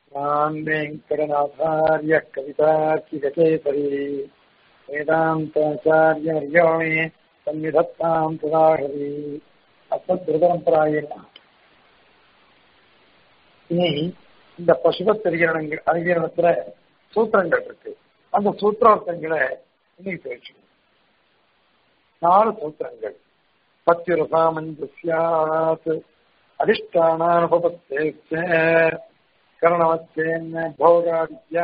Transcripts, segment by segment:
स्वान् वेङ्कटनाथार्य कवितार्किककेसरी वेदान्ताचार्यवर्यो मे सन्निधत्तां तदाहरि அஸ்மத்ருதரம்பராயின இனி இந்த பசுபத் அதிகரணங்கள் அதிகரணத்துல சூத்திரங்கள் இருக்கு அந்த சூத்திரார்த்தங்களை இன்னைக்கு தெரிஞ்சுக்கணும் நாலு சூத்திரங்கள் பத்தியுரசாமஞ்சஸ்யாத் அதிஷ்டானானுபபத்தேச்ச கரணவச்சேன்ன போகாதித்யா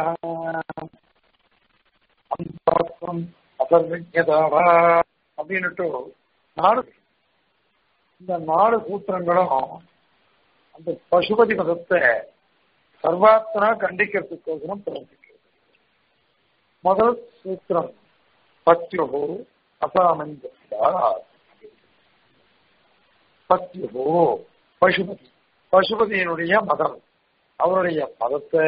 அந்தம் அசர்விஜதாவா அப்படின்னுட்டு நாலு இந்த நாலு சூத்திரங்களும் அந்த பசுபதி மதத்தை சர்வாத்மனா கண்டிக்கிறதுக்கோசரம் பிரவர்த்திக்கிறது முதல் சூத்திரம் பத்யுகோ அசாமஞ்சஸ்யா பத்யுகோ பசுபதி பசுபதியினுடைய மதம் அவருடைய மதத்தை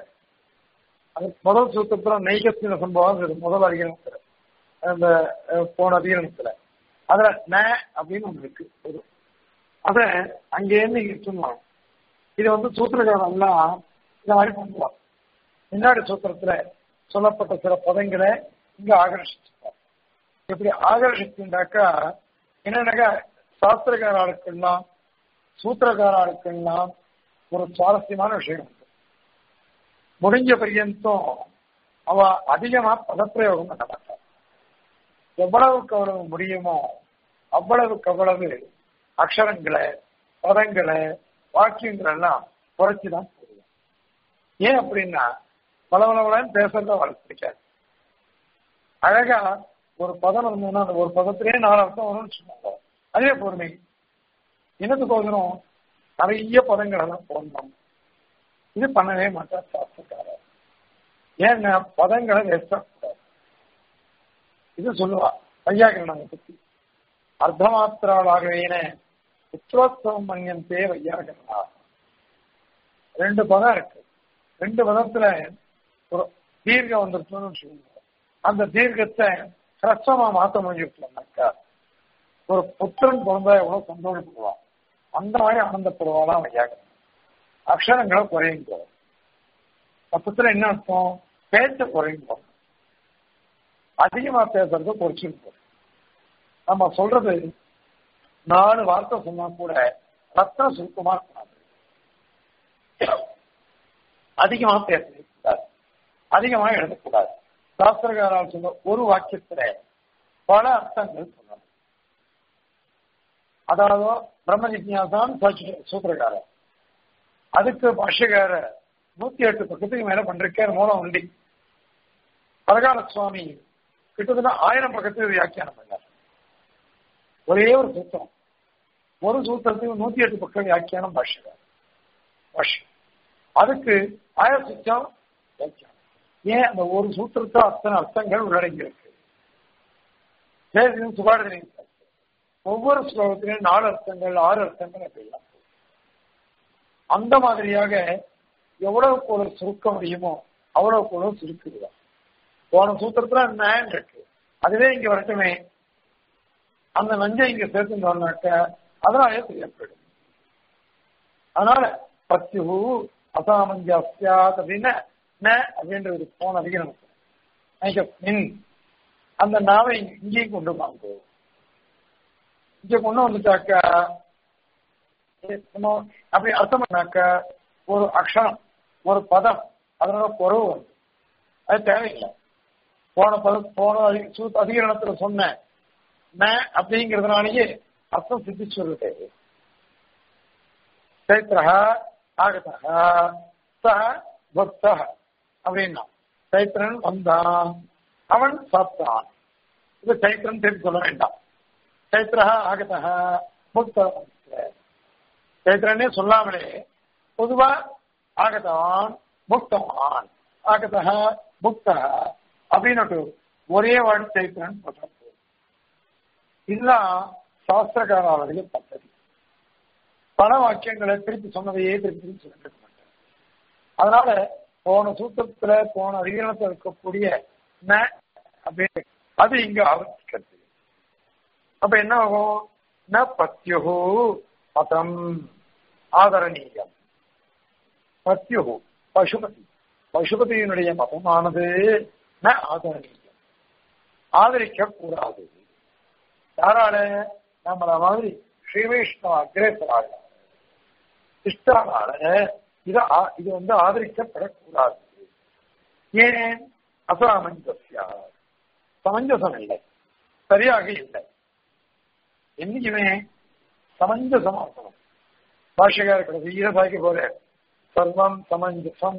முதல் சூத்திரத்துல நைகஸ்தின சம்பவம் முதல் அதிகரணத்துல அந்த போன அதிகரணத்துல அதுல ந அப்படின்னு ஒண்ணு இருக்கு ஒரு அத அங்கேருந்து இங்க சொன்னாங்க இது வந்து சூத்திரக்காரன் எல்லாம் இந்த மாதிரி பண்ணுவான் முன்னாடி சூத்திரத்துல சொல்லப்பட்ட சில பதங்களை இங்க ஆகர்ஷிச்சுப்பார் இப்படி ஆகர்ஷிச்சுட்டாக்கா என்னன்னாக்கா சாஸ்திரக்காரர்களுக்கெல்லாம் சூத்திரக்காரர்களுக்கெல்லாம் ஒரு சுவாரஸ்யமான விஷயம் உண்டு முடிஞ்ச பரியந்தம் அவ அதிகமா பதப்பிரயோகம் பண்ண மாட்டான் எவ்வளவுக்கு அவ்வளவு முடியுமோ அவ்வளவுக்கு அவ்வளவு அக்ஷரங்களை பதங்களை வாக்கியங்கள் எல்லாம் குறைச்சிதான் போடுவோம் ஏன் அப்படின்னா பலவளவளன்னு பேசுறத அவளுக்கு பிடிக்காது அழகா ஒரு பதம் இருந்ததுன்னா அந்த ஒரு பதத்திலேயே நாலு அர்த்தம் வரும்னு சொன்னாங்க அதே பொறுமை என்னது போகணும் நிறைய பதங்கள் எல்லாம் போடணும் இது பண்ணவே மாட்டார் சாஸ்திரக்காரர் ஏன்னா பதங்களை வேஸ்டா கூடாது இது சொல்லுவா வையாகரணங்க பத்தி அர்த்தமாத்திராளாகவேன உத்ரோத்சவம் மன்யந்தே வையாகரணா ரெண்டு பதம் இருக்கு ரெண்டு பதத்துல ஒரு தீர்க்கம் வந்துருச்சுன்னு சொல்லுவோம் அந்த தீர்க்கத்தை ஹ்ரஸ்வமா மாத்த முடிஞ்சிருக்கோம்னாக்கா ஒரு புத்திரன் பிறந்தா எவ்வளவு சந்தோஷப்படுவான் அந்த மாதிரி ஆனந்தப்படுவாளாம் வையாகரணம் அக்ஷரங்களை குறையுங்க மொத்தத்துல என்ன அர்த்தம் பேச்ச குறையுங்க அதிகமா பேசுறத குறைச்சிருக்கோம் நம்ம சொல்றது நாலு வார்த்தை சொன்னா கூட ரத்தன சுருக்கமா இருக்காது அதிகமா பேசக்கூடாது அதிகமா எழுதக்கூடாது சாஸ்திரகாரால் சொல்ல ஒரு வாக்கியத்துல பல அர்த்தங்கள் சொல்லணும் அதாவது பிரம்ம ஜிக்யாசான் சூத்திரக்காரர் அதுக்கு பாஷ்யக்கார நூத்தி எட்டு பக்கத்துக்கு மேல பண்றேன் மூலம் உண்டி பரகால சுவாமி கிட்டத்தட்ட ஆயிரம் பக்கத்துக்கு வியாக்கியானம் பண்ணார் ஒரே ஒரு சூத்திரம் ஒரு சூத்திரத்துக்கு நூத்தி எட்டு பக்கம் வியாக்கியானம் பாஷ்யக்கார் பாஷ்யம் அதுக்கு ஆயிரம் சுத்தம் வியாக்கியானம் ஏன் அந்த ஒரு சூத்திரத்தை அத்தனை அர்த்தங்கள் உள்ளடங்கி இருக்கு சுபாடனை ஒவ்வொரு ஸ்லோகத்திலையும் நாலு அர்த்தங்கள் ஆறு அர்த்தங்கள் அப்படிலாம் அந்த மாதிரியாக எவ்வளவு கூட சுருக்க முடியுமோ அவ்வளவு கூட சுருக்குதுதான் போன சூத்திரத்துல நேன் இருக்கு அதுவே இங்க வரட்டுமே அந்த நஞ்சை இங்க சேர்த்துட்டோம்னாக்க அதனாலே செய்யப்படும் அதனால பத்யு அசாமஞ்சாஸ்யாத் அப்படின்னு ந அப்படின்றது போன அதிகம் மின் அந்த நாவை இங்கேயும் கொண்டு வாங்க இங்க கொண்டு வந்துட்டாக்கா அப்படி அர்த்தம் பண்ணாக்க ஒரு அக்ஷரம் ஒரு பதம் அதனோட குறவு வருது அது தேவையில்லை போன பதம் போன அதிகரணத்துல சொன்ன ந அப்படிங்கிறதுனாலேயே அர்த்தம் சித்திச்சு வருது சைத்திரா ஆகதா ச பக்த அப்படின்னா சைத்திரன் வந்தான் அவன் சாப்பிட்டான் இது சைத்திரன் தெரிந்து சொல்ல வேண்டாம் சைத்திரா ஆகதா புக்த சைத்திரனே சொல்லாமலே பொதுவா ஆகதான் புக்தவான் ஆகதா புக்த அப்படின்னு ஒரே வாடி சைத்திரன் சொல்றது இதுதான் சாஸ்திரகாராவுடைய பദ്ധதி பல வாக்கியங்களை திருப்பி சொன்னதையே திருப்பி திருப்பி சொல்லிட்டு மாட்டேன் அதனால போன சூத்திரத்துல போன அதிகரணத்தில் இருக்கக்கூடிய ந அப்படின்னு அது இங்க ஆவர்த்திக்கிறது அப்ப என்ன ஆகும் ந பத்யுகு மதம் ஆதரணீயம் பத்யுகு பசுபதி பசுபதியினுடைய மதமானது ந ஆதரணியம் ஆதரிக்க கூடாது யாரால நம்மள மாதிரி ஸ்ரீ வைஷ்ணவ அக்ரேசராக இஷ்டானால இது ஆ- இது வந்து ஆதரிக்கப்படக்கூடாது ஏன் அசாமஞ்சசியா சமஞ்சசம் இல்லை சரியாக இல்லை என்னைக்குமே சமஞ்சசமாசனம் பாஷகார கடைசியில சாய்க்க போற சர்வம் சமஞ்சசம்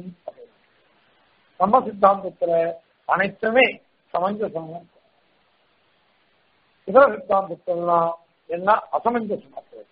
நம்ம சித்தாந்தத்துல அனைத்துமே சமஞ்சசம் இதர சித்தாந்தத்திலாம் எல்லாம் அசமஞ்சசமா போகுது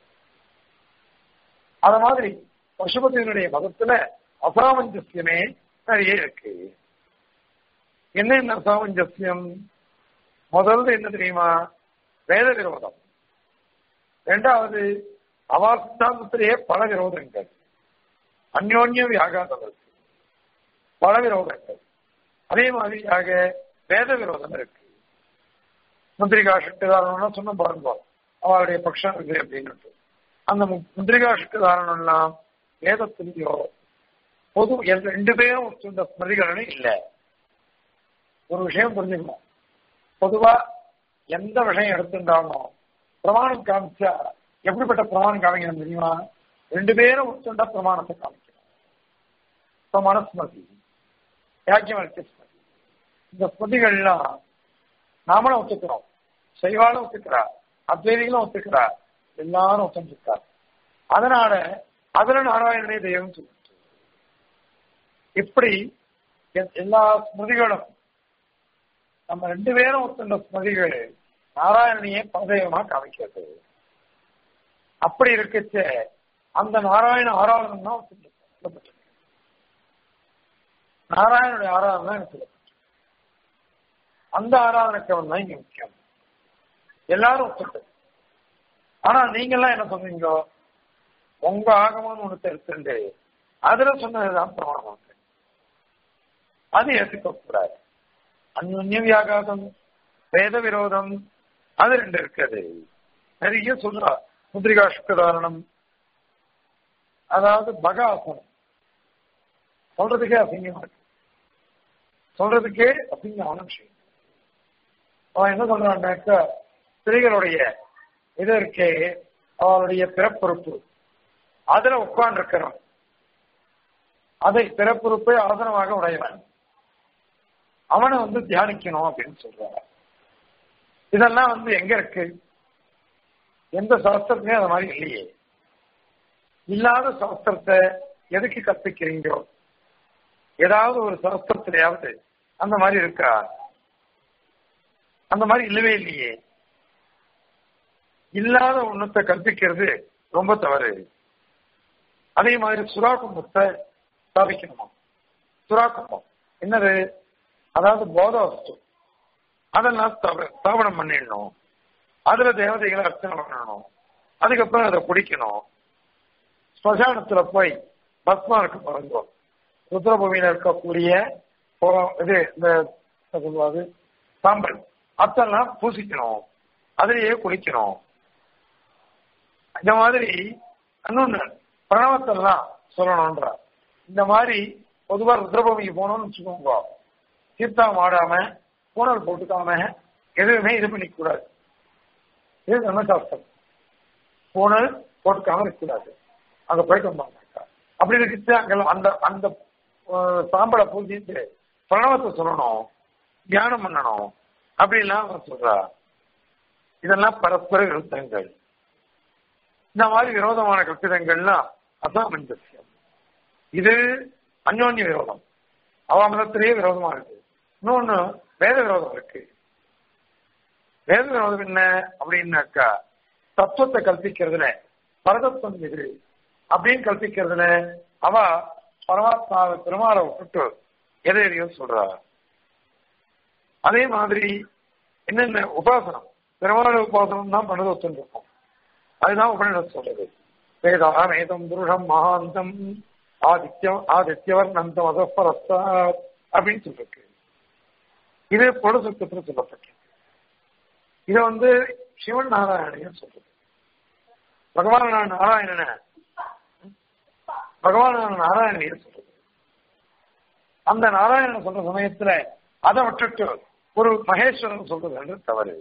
அத மாதிரி பசுபதியினுடைய மதத்துல அசாமஞ்சசியமே நிறைய இருக்கு என்ன என்ன அசாமஞ்சசியம் முதல்ல என்ன தெரியுமா வேத விரோதம் ரெண்டாவது அவா சித்தாந்தத்திலேயே பல விரோதங்கள் அந்யோன்ய வியாகாதம் இருக்கு பல விரோதங்கள் அதே மாதிரியாக வேத விரோதம் இருக்கு முந்திரிகா சக்திதாரணம்னா சொன்ன பாருங்க அவளுடைய பட்சம் இருக்கு அப்படின்னு அந்த மு- முந்திரிகா சக்திதாரணம்லாம் வேதத்திலேயோ பொது எல்- ரெண்டு பேரும் ஒத்துண்ட ஸ்மிருதிகளும் இல்லை ஒரு விஷயம் புரிஞ்சுக்கணும் பொதுவா எந்த விஷயம் எடுத்துட்டாலும் பிரமாணம் காமிச்சா எப்படிப்பட்ட பிரமாணம் காமிக்கணும் தெரியுமா ரெண்டு பேரும் ஒத்துண்டா பிரமாணத்தை காமிக்கணும் பிரமாண ஸ்மிருதி யாக்கியமர்த்திய ஸ்மிருதி இந்த ஸ்மிருதிகள்லாம் நாமளும் ஒத்துக்கிறோம் சைவாலும் ஒத்துக்கிறா அத்வைதிகளும் ஒத்துக்கிறா எல்லாரும் ஒத்துருக்கா அதனால அதுல நாராயணனே தெய்வம் சொல்லிட்டு இப்படி எ- எல்லா ஸ்மிருதிகளும் நம்ம ரெண்டு பேரும் ஒத்துண்ட ஸ்மிருதிகள் நாராயணனையே பதவியமா காமிக்கிறது அப்படி இருக்கச்ச அந்த நாராயண ஆராதனம் தான் சொல்லப்பட்டிருக்கு நாராயணனுடைய ஆராதனை தான் எனக்கு சொல்லப்பட்டிருக்கு அந்த ஆராதனைக்கவன் தான் இங்க முக்கியம் எல்லாரும் ஒத்துட்டு ஆனா நீங்க எல்லாம் என்ன சொன்னீங்க உங்க ஆகமம்னு ஒண்ணு எடுத்துட்டு அதுல சொன்னதுதான் பிரமாணம் அது ஏற்றுக்க கூடாது அந்நிய வியாகாதம் வேத விரோதம் அது ரெண்டு இருக்குது நிறைய சொல்றா முத்ரிகா சுக்கதாரணம் அதாவது பகாசனம் சொல்றதுக்கே அசிங்கமா இருக்கு சொல்றதுக்கே அசிங்கமான விஷயம் அவன் என்ன சொல்றான்னாக்க ஸ்திரீகளுடைய இது இருக்கே அவளுடைய பிறப்புறுப்பு அதுல உட்கார்ந்து இருக்கிறான் அதை பிறப்புறுப்பை ஆசனமாக உடையவன் அவனை வந்து தியானிக்கணும் அப்படின்னு சொல்றாங்க இதெல்லாம் வந்து எங்க இருக்கு எந்த சாஸ்திரத்துலயும் அது மாதிரி இல்லையே இல்லாத சாஸ்திரத்தை எதுக்கு கத்துக்கிறீங்களோ ஏதாவது ஒரு சாஸ்திரத்திலேயாவது அந்த மாதிரி இருக்கா அந்த மாதிரி இல்லவே இல்லையே இல்லாத ஒண்ணத்தை கற்பிக்கிறது ரொம்ப தவறு அதே மாதிரி சுறா கும்பத்தை ஸ்தாபிக்கணுமா சுறா கும்பம் என்னது அதாவது போத வஸ்து அதெல்லாம் ஸ்தாப- ஸ்தாபனம் பண்ணிடணும் அதுல தேவதைகளை அர்ச்சனை பண்ணணும் அதுக்கப்புறம் அதை குடிக்கணும் ஸ்மசானத்துல போய் பஸ்மா இருக்கு பாருங்க ருத்ரபூமியில இருக்கக்கூடிய போ- இது இந்த என்ன சொல்லுவாது சாம்பல் அதெல்லாம் பூசிக்கணும் அதுலயே குளிக்கணும் இந்த மாதிரி இன்னொன்னு பிரணவத்தெல்லாம் சொல்லணும்ன்ற இந்த மாதிரி பொதுவா ருத்ரபூமிக்கு போனோம்னு வச்சுக்கோங்க தீர்த்தம் ஆடாம பூனல் போட்டுக்காம எதுவுமே இது பண்ணிக்க கூடாது இது தர்மசாஸ்திரம் பூனல் போட்டுக்காம இருக்கக்கூடாது அங்க போயிட்டு வந்தாங்கக்கா அப்படி இருக்கு அங்க அந்த அந்த அஹ், சாம்பலை பூஜிட்டு பிரணவத்தை சொல்லணும் தியானம் பண்ணணும் அப்படிலாம் அவன் சொல்றா இதெல்லாம் பரஸ்பர விருத்தங்கள் இந்த மாதிரி விரோதமான கட்டிடங்கள்லாம் அசாமஞ்சசியம் இது அந்யோன்ய விரோதம் அவ மதத்திலேயே விரோதமா இருக்கு இன்னொன்னு வேத விரோதம் இருக்கு வேத விரோதம் என்ன அப்படின்னாக்கா தத்துவத்தை கல்பிக்கிறதுல பரதத்துவம் எது அப்படின்னு கல்பிக்கிறதுல அவ பரமாத்மாவை பெருமாளை விட்டுட்டு எதை எதையோ சொல்றா அதே மாதிரி என்னென்ன உபாசனம் பெருமாளை உபாசனம் தான் பண்ணது ஒத்துருக்கோம் அதுதான் உபநிடத் சொல்றது வேதா வேதம் புருஷம் மகாந்தம் ஆதித்யம் ஆதித்யவர் நந்தம் அதப்பரஸ்தா அப்படின்னு சொல்லிருக்கு இது பொழுதுக்கத்துல சொல்லப்பட்டிருக்கு இதை வந்து சிவன் நாராயணையும் சொல்றது பகவான் நாராயணனை பகவானான நாராயணனையே சொல்றது அந்த நாராயணன் சொல்ற சமயத்துல அதை விட்டுட்டு ஒரு மகேஸ்வரன் சொல்றது என்று தவறு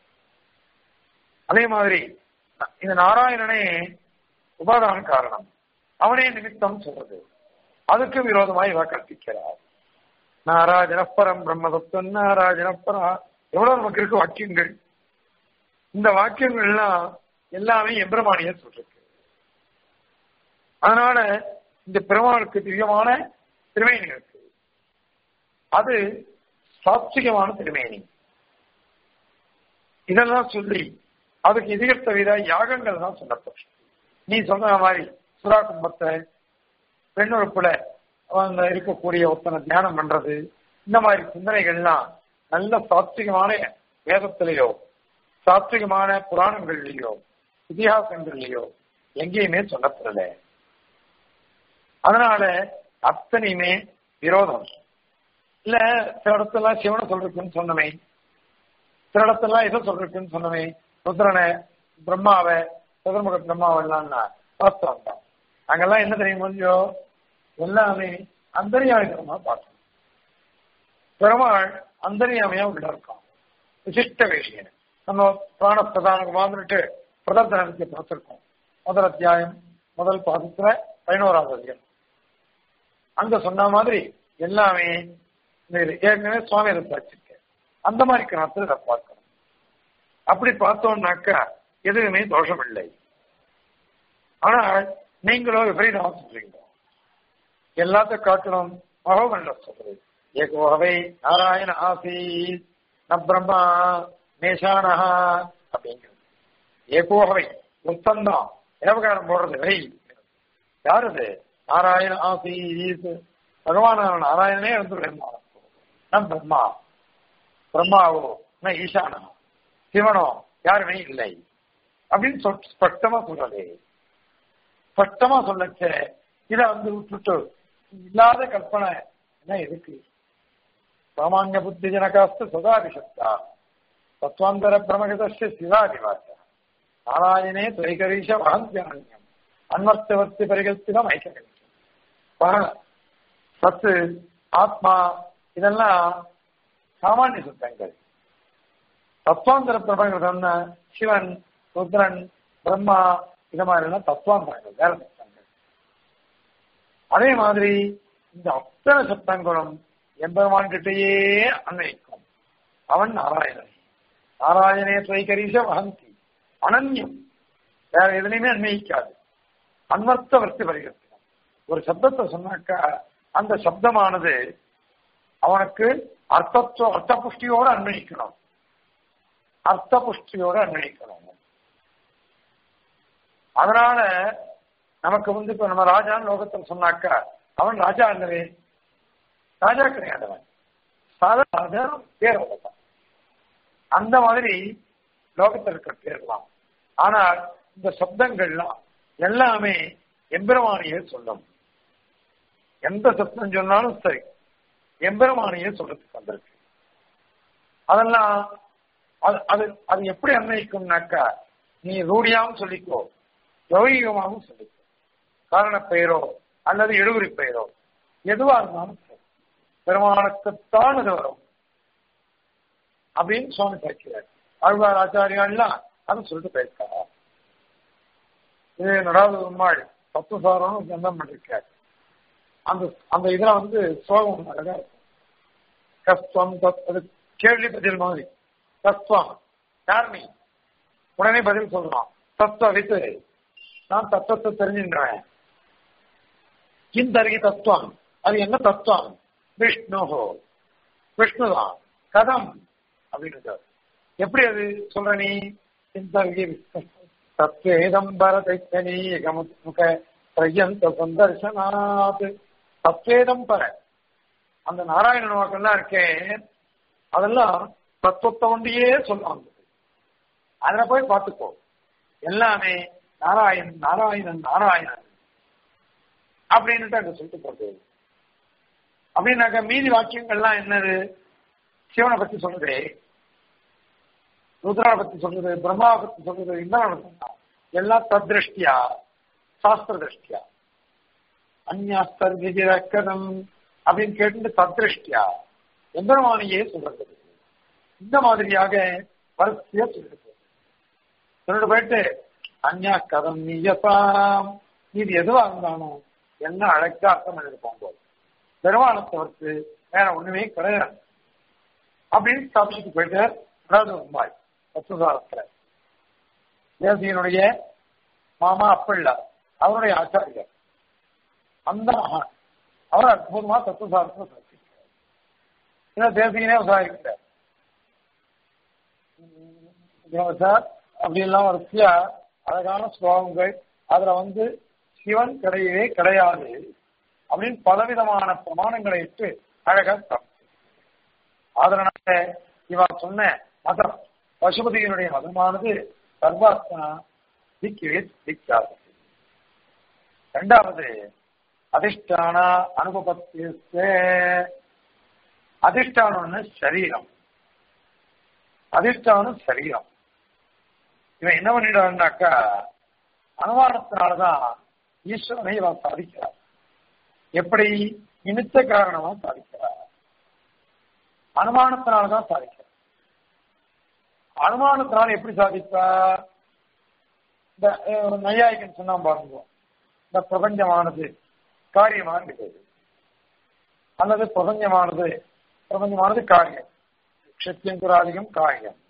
அதே மாதிரி இந்த நாராயணனே உபாதான காரணம் அவனே நிமித்தம் சொல்றது அதுக்கு விரோதமாய் இவ கற்பிக்கிறார் நாராஜனப்பரம் பிரம்மதத்துவம் நாராஜனப்பரா எவ்வளவு நமக்கு இருக்கு வாக்கியங்கள் இந்த வாக்கியங்கள்லாம் எல்லாமே எம்பிரமானிய சொல்றது அதனால இந்த பெருமாளுக்கு திவ்யமான திருமேனி இருக்கு அது சாத்விகமான திருமேனி இதெல்லாம் சொல்லி அதுக்கு எதிர்த்த வித யாகங்கள் தான் சொல்லப்பட்டு நீ சொன்ன மாதிரி சுறா கும்பத்தை பெண்ணுறுப்புல அந்த இருக்கக்கூடிய ஒத்தனை தியானம் பண்றது இந்த மாதிரி சிந்தனைகள்லாம் நல்ல சாத்விகமான வேதத்திலேயோ சாத்விகமான புராணங்கள்லயோ இதிகாசங்கள்லயோ எங்கேயுமே சொல்லப்படல அதனால அத்தனையுமே விரோதம் இல்ல சில இடத்துல சிவனை சொல்றதுன்னு சொன்னமே சில இடத்துல எதை சொல்றதுன்னு சொன்னமே ருத்ரனை பிரம்மாவை சதுர்முக பிரம்மாவெல்லாம் வாஸ்தவம் தான் அங்கெல்லாம் என்ன தெரியும் கொஞ்சம் எல்லாமே அந்தரியாமிகமா பார்த்தோம் பெருமாள் அந்தரியாமையா உள்ள இருக்கான் விசிஷ்ட விஷயம் நம்ம பிராணப்பிரதானுக்கு வந்துட்டு பிரதர்த்தனத்தை பார்த்திருக்கோம் முதல் அத்தியாயம் முதல் பாதத்துல பதினோராவது அதிகம் அங்க சொன்ன மாதிரி எல்லாமே ஏற்கனவே சுவாமி வச்சிருக்க அந்த மாதிரி கணத்தில் இதை பார்க்கணும் அப்படி பார்த்தோம்னாக்கா எதுவுமே தோஷம் இல்லை ஆனால் நீங்களோ விபரீதமா சொல்றீங்க எல்லாத்த காட்டணும் மகோகண்ட சொல்றது ஏகோகவை நாராயண ஆசீத் ந பிரம்மா மேஷானஹா அப்படிங்கிறது ஏகோகவை உத்தந்தான் ஏவகாரம் போடுறது வை யாருது நாராயண ஆசீத் பகவானான நாராயணனே வந்து நம் பிரம்மா பிரம்மாவோ ந ஈசானா சிவனோ யாருமே இல்லை அப்படின்னு சொல் ஸ்பஷ்டமா சொல்றது ஸ்பஷ்டமா சொல்லச்ச இத வந்து விட்டுட்டு இல்லாத கற்பனை என்ன எதுக்கு சாமானிய புத்தி ஜனகாஸ்து சதாபிஷப்தா தத்வாந்தர பிரமகதஸ்ய சிவாதிவாச்ச நாராயணே துவைகரீஷ வகந்தியானியம் அன்வர்த்தவர்த்தி பரிகல்பிதம் ஐக்கியம் சத்து ஆத்மா இதெல்லாம் சாமானிய சுத்தங்கள் தத்துவாந்தர பிரபங்கள்னா சிவன் ருத்ரன் பிரம்மா இது மாதிரி எல்லாம் தத்துவாந்தரங்கள் வேற சத்தங்கள் அதே மாதிரி இந்த அத்தனை சத்தங்களும் எம்பெருமான் கிட்டேயே அன்வைக்கும் அவன் நாராயணன் நாராயணே துவைகரீஷ வகந்தி அனன்யம் வேற எதுலையுமே அன்வயிக்காது அன்வர்த்த வர்த்தி வருகிறது ஒரு சப்தத்தை சொன்னாக்கா அந்த சப்தமானது அவனுக்கு அர்த்தத்துவ அர்த்த புஷ்டியோடு அன்வயிக்கணும் அர்த்த புஷ்டியோடு அன்வயிக்கணும் அதனால நமக்கு வந்து இப்ப நம்ம ராஜான்னு லோகத்தில் சொன்னாக்கா அவன் ராஜா அல்லவே ராஜா கிடையாதவன் சாதாரண பேர் அவ்வளவுதான் அந்த மாதிரி லோகத்தில் இருக்கிற பேர்லாம் ஆனால் இந்த சப்தங்கள்லாம் எல்லாமே எம்பெருமானியே சொல்லும் எந்த சப்தம் சொன்னாலும் சரி எம்பெருமானியே சொல்றதுக்கு வந்திருக்கு அதெல்லாம் அது அது அது எப்படி அன்வைக்கும்னாக்கா நீ ரூடியாவும் சொல்லிக்கோ லௌகிகமாகவும் சொல்லிக்கோ காரண பெயரோ அல்லது எழுகுறி பெயரோ எதுவா இருந்தாலும் சரி பெருமானுக்குத்தான் இது வரும் அப்படின்னு சுவாமி பேசுகிறார் ஆழ்வார் ஆச்சாரியாள்லாம் அது சொல்லிட்டு பேசுறார் இது நடாவது உம்மாள் தத்துவசாரம் கந்தம் பண்ணிருக்காரு அந்த அந்த இதுல வந்து சோகம் அழகா இருக்கும் கஸ்துவம் அது கேள்வி பதில் மாதிரி தத்துவம் யார் நீ உடனே பதில் சொல்லலாம் தத்துவ வித்து நான் தத்துவத்தை தெரிஞ்சுன்றேன் கிந்தருகி தத்துவம் அது என்ன தத்துவம் விஷ்ணுஹோ விஷ்ணுதான் கதம் அப்படின்னு எப்படி அது சொல்ற நீ கிந்தருகி தத்வேதம் பரதைத்தனி கமுக பிரயந்த சந்தர்சனாத் தத்வேதம் பர அந்த நாராயண வாக்கெல்லாம் இருக்கே அதெல்லாம் தத்துவத்தை ஒன்றையே சொல்லுவாங்க அதுல போய் பார்த்துக்கோ எல்லாமே நாராயணன் நாராயணன் நாராயணன் அப்படின்னுட்டு அங்க சொல்லிட்டு போறது அப்படின்னாக்க மீதி வாக்கியங்கள்லாம் என்னது சிவனை பத்தி சொல்றது ருத்ரா பத்தி சொல்றது பிரம்மா பத்தி சொல்றது இந்திரனை பத்தி எல்லாம் தத்ருஷ்டியா சாஸ்திர திருஷ்டியா அந்நாஸ்தர்விதிரக்கதம் அப்படின்னு கேட்டு தத்ருஷ்டியா எம்பெருமானையே சொல்றது இந்த மாதிரியாக வரிசையா சொல்லிட்டு போகுது. சொல்லிட்டு போயிட்டு அந்யா கதம் நீயசாம் இது எதுவா இருந்தாலும் என்ன அழைக்க அர்த்தம் பண்ணிட்டு போகும்போது பெருமானை தவிர்த்து வேற ஒண்ணுமே கிடையாது அப்படின்னு ஸ்தாபிச்சுட்டு போயிட்டு அதாவது உண்மாய் தத்துவதாரத்துல தேசியனுடைய மாமா அப்பிள்ளா அவருடைய ஆச்சாரியர் அந்த மகான் அவர் அற்புதமா தத்துவசாரத்தை சாதிக்கிறார் ஏன்னா தேசியனே விசாரிக்கிறார் சார் அப்படி எல்லாம் வரிசையா அழகான ஸ்லோகங்கள் அதுல வந்து சிவன் கிடையவே கிடையாது அப்படின்னு பலவிதமான பிரமாணங்களை இட்டு அழகா ஸ்தாபிச்சார். அதனால இவன் சொன்ன மதம் பசுபதியினுடைய மதமானது சர்வாத்மா திக்கவே திக்காது இரண்டாவது அதிஷ்டான அனுபவத்திற்கு அதிஷ்டானம்னு சரீரம் அதிஷ்டானம் சரீரம் இவன் என்ன பண்ணிடுவான்னாக்கா அனுமானத்தினாலதான் ஈஸ்வரனை இவன் சாதிக்கிறார் எப்படி நிமித்த காரணமா சாதிக்கிறார் அனுமானத்தினாலதான் சாதிக்கிறார் அனுமானத்தினால எப்படி சாதிப்பார் இந்த அஹ், நையாயிகன் சொன்னா பாருங்க இந்த பிரபஞ்சமானது காரியமா இருக்குது அல்லது பிரபஞ்சமானது பிரபஞ்சமானது காரியம் க்ஷத்தியங்குராதிகம் காரியம்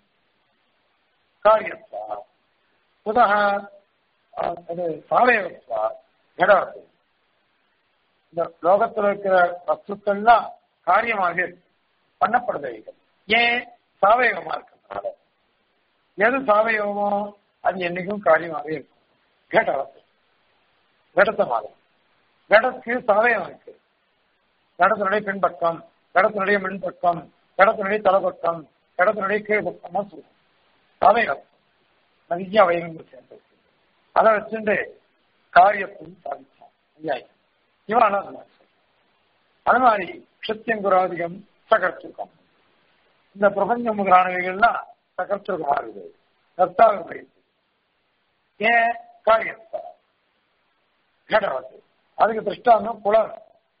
காரியத்தா புதக அது சாவயவத்தா ஜடாது இந்த லோகத்தில் இருக்கிற வஸ்துக்கள்லாம் காரியமாக இருக்கு. பண்ணப்படுதவைகள் ஏன் சாவயவமா இருக்கிறதுனால எது சாவயவமோ அது என்னைக்கும் காரியமாக இருக்கும் கேட்டவத்து கடத்தமாக கடத்துக்கு சாவயம் இருக்கு கடத்தினுடைய பின்பக்கம் கடத்தினுடைய மின்பக்கம் கடத்தினுடைய தலைப்பக்கம் கடத்தினுடைய கீழ்பக்கமா சொல்லும் சாவயம் நிறைய அவயங்கள் சேர்ந்து அதை வச்சுட்டு காரியத்தையும் சாதிச்சான் ஐயாயிரம் இவன் அது மாதிரி க்ஷத்தியங்குராதிகம் சகர்த்துக்கம் இந்த பிரபஞ்ச முதலானவைகள்லாம் சகர்த்துக்கமா இருக்குது கர்த்தாக போயிடுது ஏன் காரியத்தா கடவத்து அதுக்கு திருஷ்டாந்தம் குளம்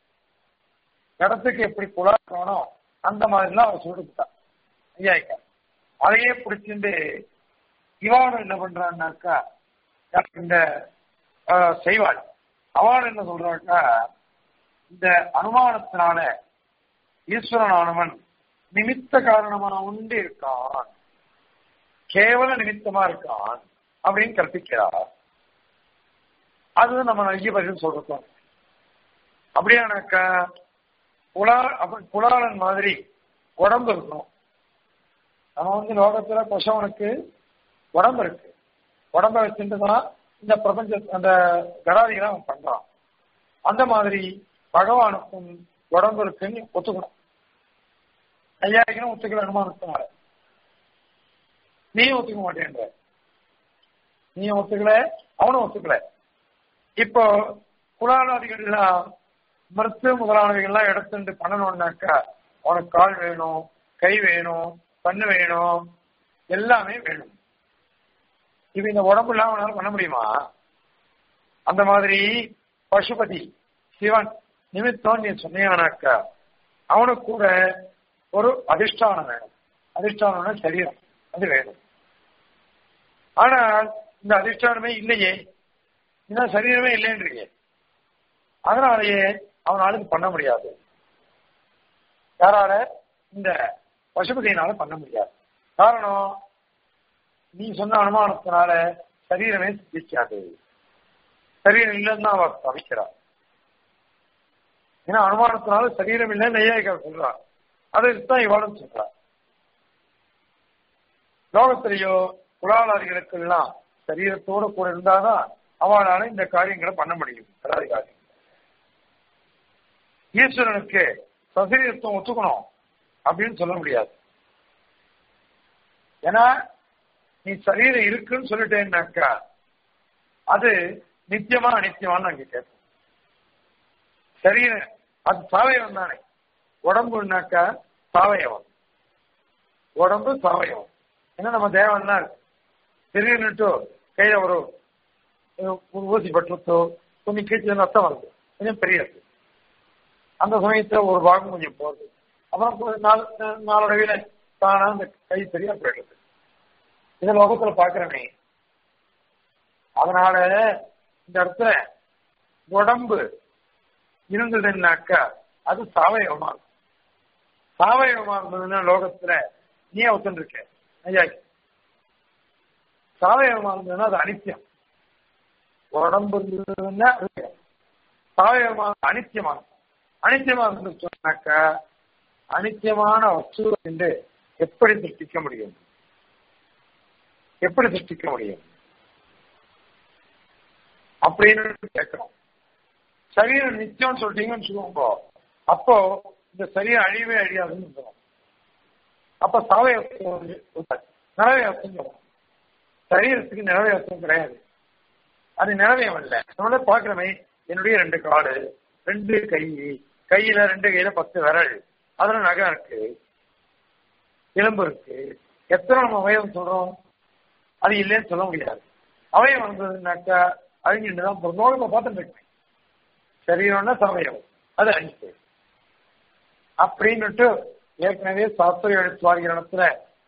இடத்துக்கு எப்படி குளம் இருக்கணும் அந்த மாதிரிலாம் அவர் சொல்லிட்டான் ஐயாயிக்கா அதையே பிடிச்சிட்டு இவாளும் என்ன பண்றான்னாக்கா இந்த ஆஹ், செய்வாள் அவள் என்ன சொல்றாக்கா இந்த அனுமானத்தினால ஈஸ்வரனானவன் நிமித்த காரணமா உண்டு இருக்கான் கேவல நிமித்தமா இருக்கான் அப்படின்னு கற்பிக்கிறார் அது நம்ம நிறைய பதில் சொல்றோம் அப்படியானாக்கா புலா அப்ப புலாளன் மாதிரி உடம்பு இருக்கணும் நம்ம வந்து லோகத்துல பசவனுக்கு உடம்பு இருக்கு உடம்ப வச்சுட்டு தான் இந்த பிரபஞ்ச அந்த கடாதிகளை அவன் பண்றான் அந்த மாதிரி பகவானுக்கும் உடம்பு இருக்குன்னு ஒத்துக்கணும் ஐயாயிரம் ஒத்துக்கல அனுமானத்தினால நீயும் ஒத்துக்க மாட்டேன்ற நீயும் ஒத்துக்கல அவனும் ஒத்துக்கல இப்போ குலாலாதிகள்லாம் மருத்துவ முதலானவைகள்லாம் எடுத்துட்டு பண்ணணும்னாக்கா அவனுக்கு கால் வேணும் கை வேணும் கண்ணு வேணும் எல்லாமே வேணும் இது இந்த உடம்பு இல்லாம அவனால பண்ண முடியுமா அந்த மாதிரி பசுபதி சிவன் நிமித்தம் நீ சொன்னீங்கன்னாக்கா அவனுக்கு கூட ஒரு அதிஷ்டானம் வேணும் அதிஷ்டானம்னா சரீரம் அது வேணும் ஆனால் இந்த அதிஷ்டானமே இல்லையே இந்த சரீரமே இல்லைன்றீங்க அதனாலேயே அவனால இது பண்ண முடியாது யாரால இந்த பசுபதியினால பண்ண முடியாது காரணம் நீ சொன்ன அனுமானத்தினால சரீரமே சித்திக்காது சரீரம் இல்லைன்னு தான் அவர் தவிக்கிறார் ஏன்னா அனுமானத்தினால சரீரம் இல்லைன்னு நெய்யாயிக்கார் சொல்றார் அதை தான் இவாளும் சொல்றார் லோகத்திலேயோ குலாலாதிகளுக்கு எல்லாம் சரீரத்தோட கூட இருந்தாதான் அவளால இந்த காரியங்களை பண்ண முடியும் கடாதி காரியம் ஈஸ்வரனுக்கு சசரீரத்துவம் ஒத்துக்கணும் அப்படின்னு சொல்ல முடியாது ஏன்னா நீ சரீரம் இருக்குன்னு சொல்லிட்டேன்னாக்கா அது நித்தியமா அனித்தியமான்னு அங்க கேட்கும் சரீரம் அது சாவயவம் தானே உடம்புனாக்கா சாவயவம் உடம்பு சாவயவம் ஏன்னா நம்ம தேவன்னா திடீர்னுட்டு கையில ஒரு ஒரு ஊசி பட்டுருத்தோ கொஞ்சம் கீழ்ச்சி ரத்தம் வருது கொஞ்சம் பெரியது அந்த சமயத்துல ஒரு பாகம் கொஞ்சம் போகுது அப்புறம் கொஞ்ச நாள் நாளடைவில் தானா அந்த கை சரியா போயிடுது இதை லோகத்துல பாக்குறனே அதனால இந்த இடத்துல உடம்பு இருந்ததுன்னாக்கா அது சாவயவமா இருக்கும் சாவயவமா இருந்ததுன்னா லோகத்துல நீ ஒத்துன்னு இருக்க ஐயா சாவயவமா இருந்ததுன்னா அது அனித்தியம் உடம்பு இருந்ததுன்னா அது சாவயவமா அனித்தியமா இருக்கும் அனித்தியமா இருந்து சொன்னாக்கா அனித்தியமான வஸ்து என்று எப்படி சிருஷ்டிக்க முடியும் எப்படி சிருஷ்டிக்க முடியும் அப்படின்னு கேட்கிறோம் சரீரம் நித்தியம் சொல்லிட்டீங்கன்னு சொல்லுவோங்க அப்போ இந்த சரீரம் அழிவே அழியாதுன்னு சொல்லுவோம் அப்ப சாவயவசம் நிலவயவசம் சொல்லுவோம் சரீரத்துக்கு நிலவயவசம் கிடையாது அது நிலவயம் இல்லை நம்மள பாக்குறமே என்னுடைய ரெண்டு காடு ரெண்டு கை கையில ரெண்டு கையில பத்து விரல் அதுல நகம் இருக்கு எலும்பு இருக்கு எத்தனை நம்ம அவயவம் சொல்றோம் அது இல்லைன்னு சொல்ல முடியாது அவயம் வந்ததுனாக்கா அழிஞ்சுட்டு தான் நோய் பார்த்துட்டு இருக்கேன் சரீரம்னா சமயம் அது அழிச்சு அப்படின்னுட்டு ஏற்கனவே சாஸ்திர எழுத்துவாரிகளத்துல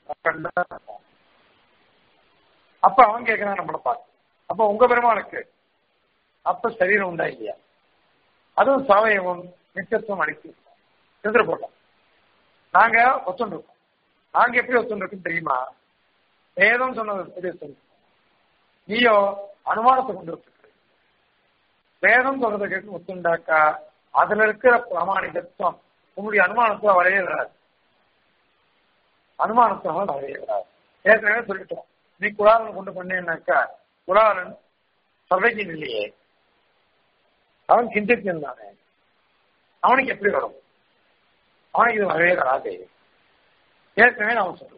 அப்ப அவன் கேட்கிறான் நம்மளை பார்த்து அப்ப உங்க பெருமாளுக்கு அப்ப சரீரம் உண்டா இல்லையா அதுவும் சாவயவம் நிச்சயத்துவம் அடிச்சு எதிர போட்டோம் நாங்க ஒத்துண்டிருக்கோம் நாங்க எப்படி ஒத்துண்டிருக்கோம் தெரியுமா வேதம் சொன்னது எப்படி சொல்லு நீயோ அனுமானத்தை கொண்டு வச்சுக்க வேதம் சொல்றதை கேட்டு ஒத்துண்டாக்கா அதுல இருக்கிற பிரமாணிகத்துவம் உங்களுடைய அனுமானத்துல வரையே வராது அனுமானத்தாக வரையே வராது ஏற்கனவே சொல்லிட்டோம் நீ குலாலன் கொண்டு பண்ணேன்னாக்கா குலாலன் சர்வஜன் இல்லையே அவன் கிஞ்சித்தன் தானே அவனுக்கு எப்படி வரும் அவனுக்கு இது வரவே வராது ஏற்கனவே நாம சொல்லிருக்கோம்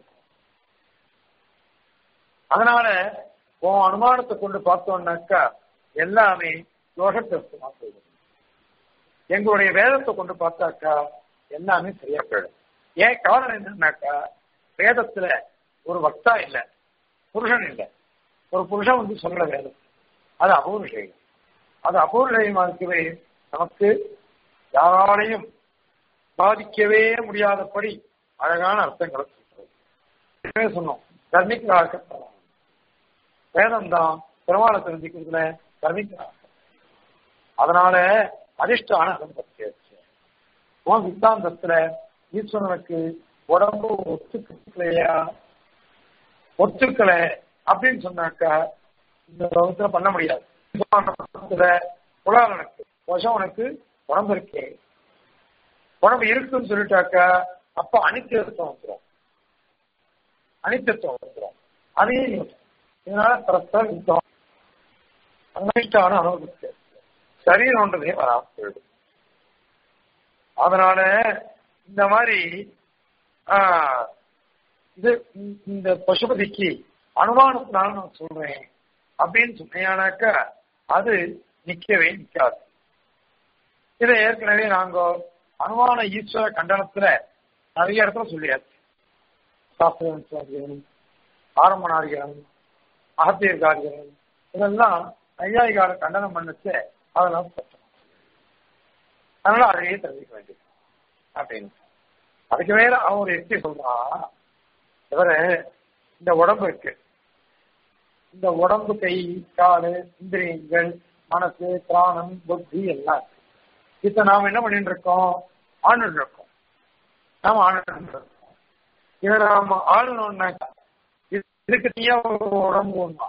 அதனால உன் அனுமானத்தை கொண்டு பார்த்தோம்னாக்கா எல்லாமே தோஷத்திற்கு போயிடும் எங்களுடைய வேதத்தை கொண்டு பார்த்தாக்கா எல்லாமே சரியா போயிடும் ஏன் காரணம் என்னன்னாக்கா வேதத்துல ஒரு வக்தா இல்ல புருஷன் இல்லை ஒரு புருஷன் வந்து சொல்ற வேதம் அது அபூர்ஷயம் அது அபூர்வமா இருக்கவே நமக்கு யாராலையும் பாதிக்கவே முடியாதபடி அழகான அர்த்தங்களை சொல்றது சொன்னோம் கர்மிக்கலாக வேதம் தான் பெருமாளை தெரிஞ்சுக்கிறதுல கர்மிக்கலாக அதனால அதிர்ஷ்டான அனுபவத்தை உன் சித்தாந்தத்துல ஈஸ்வரனுக்கு உடம்பு ஒத்துக்கலையா ஒத்துக்கல அப்படின்னு சொன்னாக்கா இந்த உலகத்துல பண்ண முடியாது புலாலனுக்கு பசவனுக்கு உடம்பு இருக்கே உடம்பு இருக்குன்னு சொல்லிட்டாக்கா அப்ப அனித்தியத்துவம் வந்துடும் அனித்தியத்துவம் வந்துடும் அதையும் இதனால பரஸ்பர யுத்தம் அனிஷ்டான அனுபவத்தை சரீரம் ஒன்றதே வராம போயிடும் அதனால இந்த மாதிரி இது இந்த பசுபதிக்கு அனுமானத்தினால நான் சொல்றேன் அப்படின்னு சொன்னீங்கன்னாக்கா அது நிக்கவே நிக்காது இதை ஏற்கனவே நாங்க அனுமான ஈஸ்வர கண்டனத்துல நிறைய இடத்துல சொல்லியாச்சு சாஸ்திரம் ஆரம்பநாதிகரம் அகத்தியர்காரிகரம் இதெல்லாம் ஐயாயிகார கண்டனம் பண்ணச்சு அதெல்லாம் சட்டம் அதனால அதையே தெரிஞ்சுக்க வேண்டியது அப்படின்னு அதுக்கு மேல அவன் ஒரு எப்படி சொல்றான் இவரு இந்த உடம்பு இருக்கு இந்த உடம்பு கை காலு இந்திரியங்கள் மனசு பிராணம் புத்தி எல்லாம் இருக்கு இப்ப நாம என்ன பண்ணிட்டு இருக்கோம் ஆண்டுட்டு இருக்கோம் நாம ஆண்டுட்டு இருக்கோம் இதை நாம ஆளணும்னாக்கா இதுக்கு தனியா உடம்பு ஒண்ணா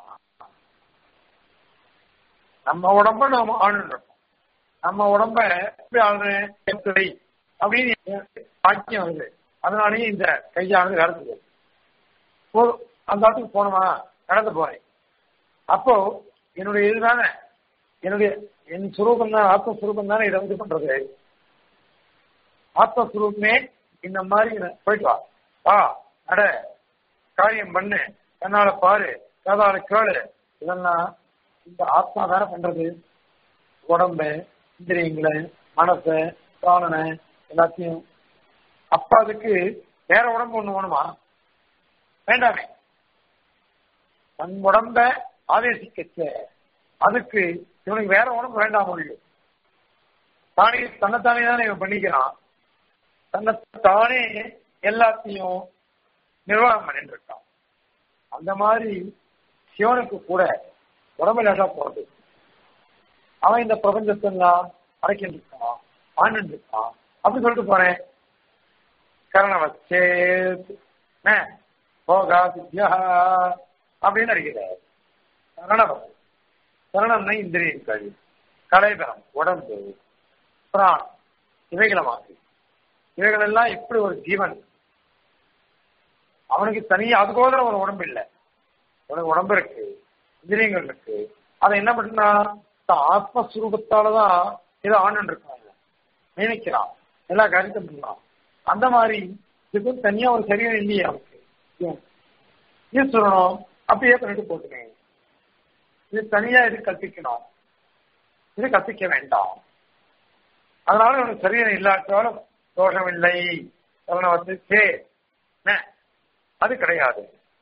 நம்ம உடம்ப நாம ஆண்டுட்டு இருக்கோம் நம்ம உடம்ப எப்படி ஆளுறேன் எப்படி அப்படின்னு பாக்கியம் வருது அதனாலேயே இந்த கையானது நடக்குது அந்த இடத்துக்கு போனோமா நடந்து போறேன் அப்போ என்னுடைய இதுதானே என்னுடைய என் சுரூபம் தான் ஆத்மஸ்வரூபம் தானே இதை வந்து பண்றது ஆத்மஸ்வரூபமே இந்த மாதிரி போயிட்டு வா வா அட காரியம் பண்ணு கண்ணால பாரு காதால கேளு இதெல்லாம் இந்த ஆத்மா தானே பண்றது உடம்ப இந்திரியங்களை மனச பிராணனை எல்லாத்தையும் அப்ப அதுக்கு வேற உடம்பு ஒண்ணு வேணுமா வேண்டாமே தன் உடம்ப ஆதேசிக்க அதுக்கு இவனுக்கு வேற உடம்பு வேண்டாம் முடியும் தானே தன்னைத்தானே தானே இவன் பண்ணிக்கிறான் தன்னை தானே எல்லாத்தையும் நிர்வாகம் பண்ணிட்டு இருக்கான் அந்த மாதிரி சிவனுக்கு கூட உடம்பு லேட்டா போறது அவன் இந்த பிரபஞ்சத்தெல்லாம் அடைக்கிட்டு இருக்கான் ஆண்டு இருக்கான் அப்படி சொல்லிட்டு போறேன் கரண வச்சேத் போகா வித்யா அப்படின்னு அடிக்கிறார் கரணம் கரணம்னா இந்திரியங்கள் கலைபரம் உடம்பு பிராணம் இவைகளை மாற்றி இவைகள் எல்லாம் இப்படி ஒரு ஜீவன் அவனுக்கு தனியா அதுக்கோதர ஒரு உடம்பு இல்லை உனக்கு உடம்பு இருக்கு இந்திரியங்கள் இருக்கு அதை என்ன பண்ணா ஆத்மஸ்வரூபத்தாலதான் ஏதோ ஆண்டு இருக்காங்க நினைக்கிறான் எல்லா காரியத்தையும் பண்ணலாம் அந்த மாதிரி இதுக்கும் தனியா ஒரு சரீரம் இல்லையே அவனுக்கு ஈஸ்வரனும் அப்படியே பண்ணிட்டு போட்டுக்கேன் இது தனியா இது கற்பிக்கணும் இது கற்பிக்க வேண்டாம் அதனால உனக்கு சரீரம் இல்லாட்டாலும் தோஷம் இல்லை வந்து சே அது கிடையாது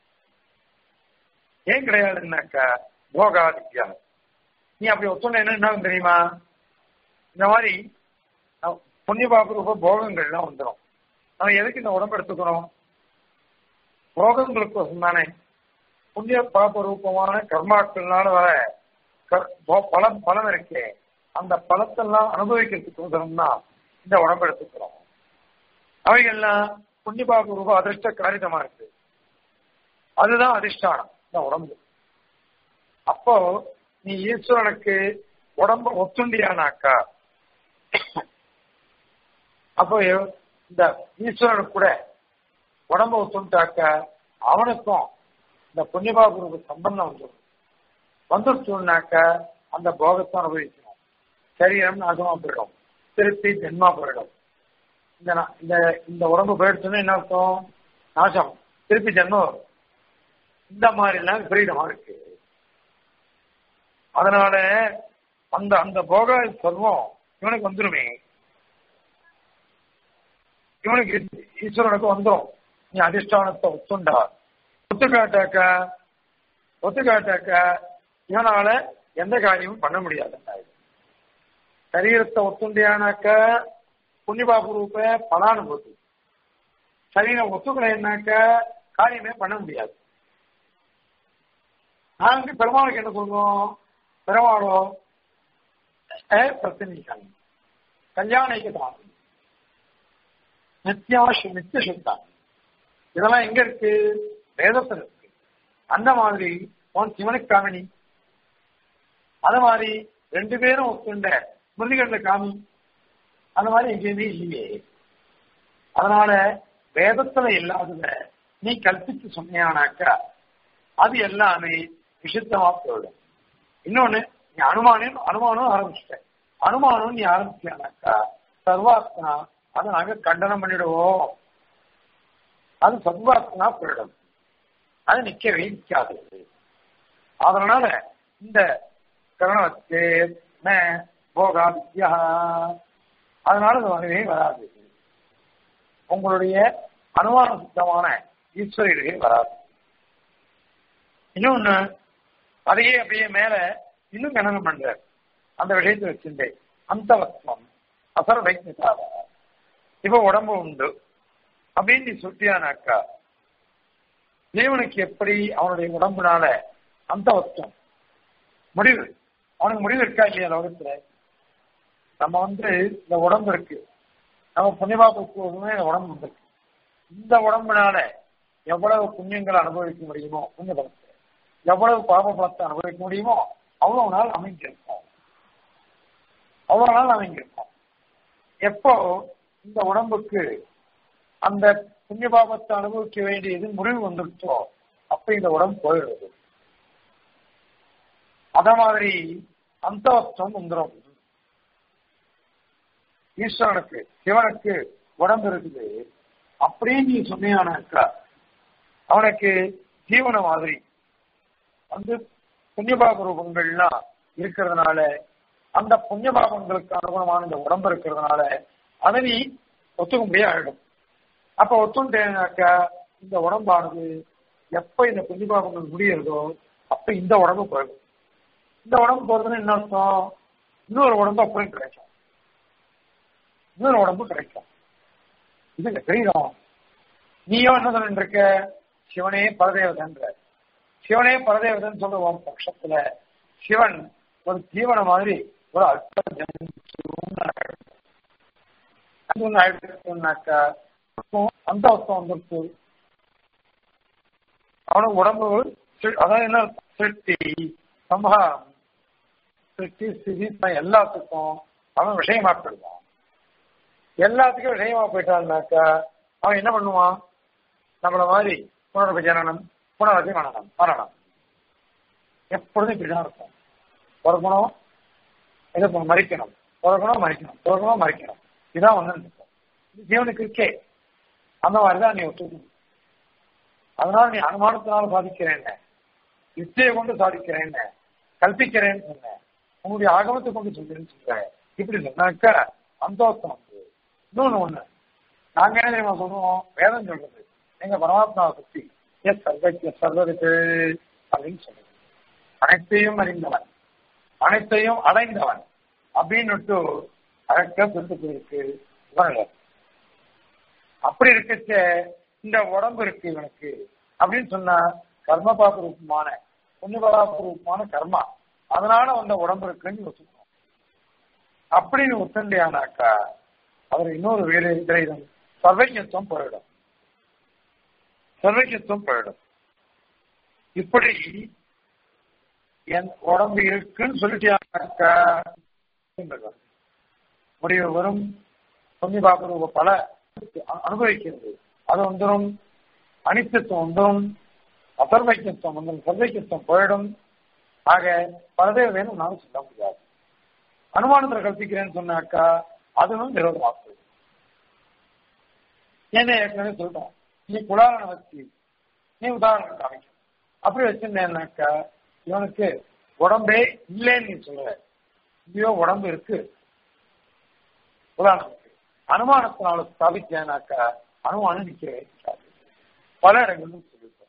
ஏன் கிடையாதுன்னாக்க போகாதித்யா நீ அப்படி ஒத்துணை என்ன தெரியுமா இந்த மாதிரி புண்ணிய பாப ரூப போகங்கள்லாம் வந்துடும் நம்ம எதுக்கு இந்த உடம்பு எடுத்துக்கணும் போகங்களுக்கோசம் தானே புண்ணிய பாப ரூபமான கர்மாக்கள்னால வர பலம் பலம் இருக்கே அந்த பலத்தெல்லாம் அனுபவிக்கிறதுக்கு தான் இந்த உடம்பு எடுத்துக்கிறோம் அவைகள்லாம் புண்ணிய பாப ரூப அதிர்ஷ்ட காரிதமா இருக்கு அதுதான் அதிர்ஷ்டானம் இந்த உடம்பு அப்போ நீ ஈஸ்வரனுக்கு உடம்ப ஒத்துண்டியானாக்கா அப்போ இந்த ஈஸ்வரனுக்கு கூட உடம்ப ஒத்துண்டாக்க அவனுக்கும் இந்த புண்ணியபாபுருக்கு சம்பந்தம் வந்துடும் வந்துடுச்சுனாக்க அந்த போகத்தை அனுபவிக்கணும் சரீரம் நாசமா போயிடும் திருப்பி ஜென்மா போயிடும் இந்த இந்த இந்த உடம்பு போயிடுச்சுன்னா என்ன அர்த்தம் நாசம் திருப்பி ஜென்மம் வரும் இந்த மாதிரி எல்லாம் விபரீதமா இருக்கு அதனால அந்த அந்த போக சர்வம் இவனுக்கு வந்துருமே இவனுக்கு ஈஸ்வரனுக்கு வந்துடும் நீ அதிஷ்டானத்தை ஒத்துண்டா ஒத்துக்காட்டாக்க ஒத்துக்காட்டாக்க இவனால எந்த காரியமும் பண்ண முடியாது சரீரத்தை ஒத்துண்டியானாக்க புண்ணியபாபு ரூப பலானுபூதி சரீரம் ஒத்துக்கலைன்னாக்க காரியமே பண்ண முடியாது நாங்க பெருமாளுக்கு என்ன சொல்றோம் பெருமாளோ பிரச்சனை கல்யாணிக்கு தான் நித்தியாஷ் நித்திய சுத்தம் இதெல்லாம் எங்க இருக்கு வேதத்தில் இருக்கு அந்த மாதிரி உன் சிவனுக்கு காமினி அது மாதிரி ரெண்டு பேரும் ஒத்துண்ட முருகண்ட காமி அந்த மாதிரி எங்கேயுமே இல்லையே அதனால வேதத்துல இல்லாதத நீ கல்பித்து சொன்னியானாக்கா அது எல்லாமே விஷித்தமா போயிடும் இன்னொன்னு நீ அனுமானம் அனுமானம் ஆரம்பிச்சிட்ட அனுமானம் நீ ஆரம்பிச்சியானாக்கா சர்வாத்மா அதை நாங்க கண்டனம் பண்ணிடுவோம் அது சர்வாத்மா போயிடும் அது நிக்கவே நிக்காது அதனால இந்த கரணத்தே போகா வித்யா அதனால அது வரவே வராது உங்களுடைய அனுமான சுத்தமான ஈஸ்வரிகளே வராது இன்னொன்னு அதையே அப்படியே மேல இன்னும் கணனம் பண்ற அந்த விஷயத்தை வச்சிருந்தே அந்தவத்வம் அசர வைத்தியதாவ இப்ப உடம்பு உண்டு அப்படின்னு நீ சுட்டியானாக்கா தேவனுக்கு எப்படி அவனுடைய உடம்புனால அந்தவத்துவம் முடிவு அவனுக்கு முடிவு இருக்கா இல்லையா லோகத்துல நம்ம வந்து இந்த உடம்பு இருக்கு நம்ம புண்ணியபாபுக்கு இந்த உடம்பு இருக்கு இந்த உடம்புனால எவ்வளவு புண்ணியங்களை அனுபவிக்க முடியுமோ புண்ணிய பலத்தை எவ்வளவு பாப பலத்தை அனுபவிக்க முடியுமோ அவ்வளவு நாள் அமைஞ்சிருக்கும் அவ்வளவு நாள் அமைஞ்சிருக்கும் எப்போ இந்த உடம்புக்கு அந்த புண்ணிய பாபத்தை அனுபவிக்க வேண்டியது முடிவு வந்துருச்சோ அப்ப இந்த உடம்பு போயிடுறது அத மாதிரி அந்தவஸ்தம் வந்துடும் ஈஸ்வரனுக்கு சிவனுக்கு உடம்பு இருக்குது அப்படியே நீ சொன்னியானாக்கா அவனுக்கு ஜீவன மாதிரி வந்து புண்ணியபாப ரூபங்கள்லாம் இருக்கிறதுனால அந்த புண்ணியபாபங்களுக்கு அனுகுணமான இந்த உடம்பு இருக்கிறதுனால அதை நீ ஒத்துக்க முடியாது ஆயிடும் அப்ப ஒத்துட்டேனாக்கா இந்த உடம்பானது எப்ப இந்த புண்ணியபாபங்கள் முடியறதோ அப்ப இந்த உடம்பு போயிடும் இந்த உடம்பு போறதுன்னு என்ன அர்த்தம் இன்னொரு உடம்பு அப்புறம் கிடைக்கும் இன்னொரு உடம்பு கிடைக்கும் இது தெரியும் நீயும் என்ன சொல்லிட்டு இருக்க சிவனே பரதேவதன்ற சிவனே பரதேவதன் சொல்லுவோம் பட்சத்துல சிவன் ஒரு தீவன மாதிரி ஒரு அல்ப ஆயிடுச்சுனாக்கா அந்த அவஸ்தம் வந்துருச்சு அவனுக்கு உடம்பு அதான் என்ன சிருஷ்டி சம்ஹாரம் சிருஷ்டி ஸ்திதி எல்லாத்துக்கும் அவன் விஷயமா போயிடுவான் எல்லாத்துக்கும் விஷயமா போயிட்டான்னாக்கா அவன் என்ன பண்ணுவான் நம்மள மாதிரி புனரபி ஜனனம் புனரபி மரணம் மரணம் எப்பொழுதும் இப்படிதான் இருக்கும் பிறக்கணும் இது மறிக்கணும் பிறக்கணும் மறிக்கணும் பிறக்கணும் மறிக்கணும் இதான் ஒண்ணு இருக்கும் ஜீவனுக்கு இருக்கே அந்த மாதிரிதான் நீ ஒத்துக்கணும் அதனால நீ அனுமானத்தினால சாதிக்கிறேன் யுக்தியை கொண்டு சாதிக்கிறேன் கல்பிக்கிறேன்னு சொன்ன உங்களுடைய ஆகமத்தை கொண்டு சொல்றேன்னு சொல்ற இப்படி சொன்னாக்க சந்தோஷம் வந்து இன்னொன்னு ஒண்ணு நாங்க என்ன தெரியுமா சொல்லுவோம் வேதம் சொல்றது எங்க பரமாத்மாவை பத்தி எஸ் சர்வக்கு சர்வருக்கு அப்படின்னு சொல்றது அனைத்தையும் அறிந்தவன் அனைத்தையும் அடைந்தவன் அப்படின்னு அழக்க சொல்லிட்டு இருக்கு அப்படி இருக்கச்ச இந்த உடம்பு இருக்கு இவனுக்கு அப்படின்னு சொன்னா கர்மபாப ரூபமான புண்ணியபாப ரூபமான கர்மா அதனால வந்த உடம்பு இருக்குன்னு ஒத்துக்கணும் அப்படின்னு ஒத்தண்டையானாக்கா அவர் இன்னொரு வேறு விரைதம் சர்வஜத்துவம் போயிடும் சர்வஜத்துவம் போயிடும் இப்படி என் உடம்பு இருக்குன்னு சொல்லிட்டாக்கா முடிவு வரும் பொன்னி பாபு பல அனுபவிக்கிறது அது வந்துடும் அனித்தத்துவம் வந்துடும் அசர்வைக்கத்துவம் வந்துடும் சர்வைக்கத்துவம் போயிடும் ஆக பலதே வேணும் நான் சொல்ல முடியாது அனுமானத்தில் கற்பிக்கிறேன்னு சொன்னாக்கா அதுவும் விரோதமாக போயிடும் என்ன ஏற்கனவே சொல்றோம் நீ குலாரண வச்சு நீ உதாரணம் காமிக்கும் அப்படி வச்சிருந்தேன்னாக்கா இவனுக்கு உடம்பே இல்லைன்னு நீ சொல்ற இங்கேயோ உடம்பு இருக்கு உதாரணத்துக்கு அனுமானத்தினால ஸ்தாபிச்சேனாக்கா அனுமானம் நிற்கவே இருக்காது பல இடங்களிலும் சொல்லியிருக்கோம்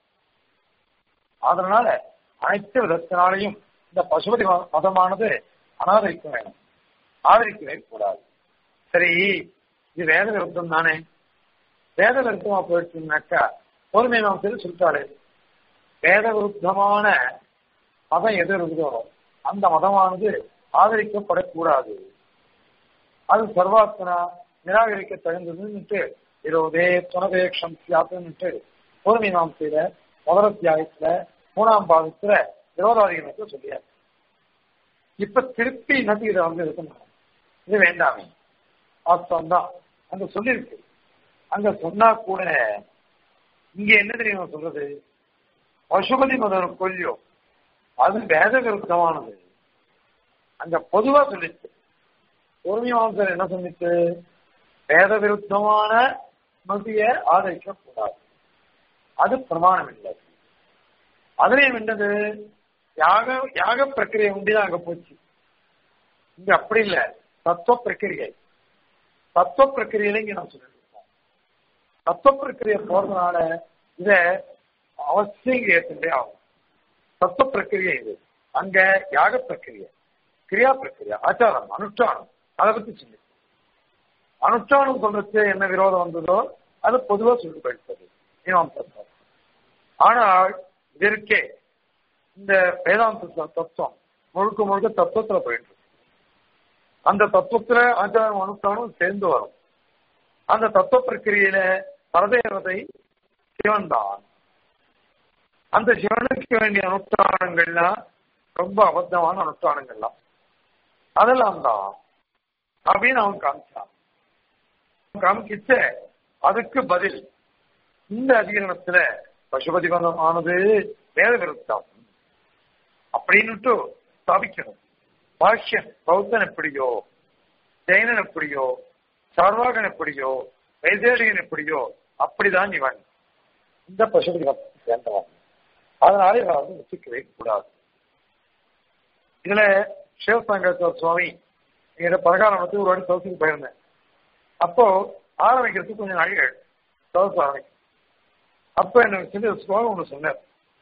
அதனால அனைத்து விதத்தினாலையும் இந்த பசுபதி மதமானது அனாதரிக்க வேணும் ஆதரிக்கவே கூடாது சரி இது வேத விருத்தம் தானே வேத விருத்தமா போயிடுச்சுனாக்கா பொறுமை நாம் சொல்லி சொல்லிட்டாரு வேத விருத்தமான மதம் எது இருக்குதோ அந்த மதமானது ஆதரிக்கப்படக்கூடாது அது சர்வாத்மனா நிராகரிக்க தகுந்ததுன்னுட்டு இருபதே துணதேக்ஷம் சியாத்துன்னுட்டு பொறுமை நாம் செய்த முதல் அத்தியாயத்துல மூணாம் பாகத்துல விரோதாதிகமத்தை சொல்லியாரு இப்ப திருப்பி நதி இதை வந்து இருக்கணும் இது வேண்டாமே வாஸ்தவம் தான் அங்க சொல்லியிருக்கு அங்க சொன்னா கூட இங்க என்ன தெரியுமா சொல்றது பசுபதி மதம் கொல்லியோ அது வேத விருத்தமானது அங்க பொதுவா சொல்லிச்சு பூர்வீமாசர் என்ன சொல்லிச்சு வேத விருத்தமான மதிய ஆதரிக்க கூடாது அது பிரமாணம் இல்லை அதுலயும் என்னது யாக யாக பிரக்கிரியை உண்டிதான் அங்க போச்சு இங்க அப்படி இல்ல தத்துவ பிரக்கிரியை தத்துவ பிரக்கிரியில இங்க நான் சொல்லிட்டு இருக்கோம் தத்துவ பிரக்கிரியை போறதுனால இத அவசியம் இங்க ஏற்றுண்டே ஆகும் தத்துவ பிரக்கிரியை இது அங்க யாக பிரக்கிரியை கிரியா பிரக்கிரியா ஆச்சாரம் அனுஷ்டானம் அதை பத்தி சொல்லி அனுஷ்டானம் சொல்றது என்ன விரோதம் வந்ததோ அது பொதுவா சொல்லி போயிட்டது மீமாம்சம் ஆனால் இதற்கே இந்த வேதாந்த தத்துவம் முழுக்க முழுக்க தத்துவத்துல போயிட்டு அந்த தத்துவத்துல ஆச்சாரம் அனுஷ்டானம் சேர்ந்து வரும் அந்த தத்துவ பிரக்கிரியில பரதேவதை சிவன் தான் அந்த சிவனுக்கு வேண்டிய அனுஷ்டானங்கள்லாம் ரொம்ப அபத்தமான அனுஷ்டானங்கள்லாம் அதெல்லாம் தான் அப்படின்னு அவன் காமிச்சான் காமிக்கிச்ச அதுக்கு பதில் இந்த அதிகரணத்துல பசுபதி மதம் ஆனது வேத விருத்தம் அப்படின்னுட்டு ஸ்தாபிக்கணும் பாஷ்யன் பௌத்தன் எப்படியோ ஜெயினன் எப்படியோ சார்வாகன் எப்படியோ வைதேடிகன் எப்படியோ அப்படிதான் இவன் இந்த பசுபதி மதத்தை சேர்ந்தவன் அதனால இவன் வந்து ஒத்துக்கவே கூடாது இதுல சிவசங்கர் சுவாமி எங்க பரகாரணத்துக்கு ஒரு வாட்டி சவுத்துக்கு போயிருந்தேன் அப்போ ஆரம்பிக்கிறதுக்கு கொஞ்சம் நாள் சவுத்து ஆரம்பிக்கும் அப்ப என்ன சின்ன சுவாமி ஒண்ணு சொன்னார்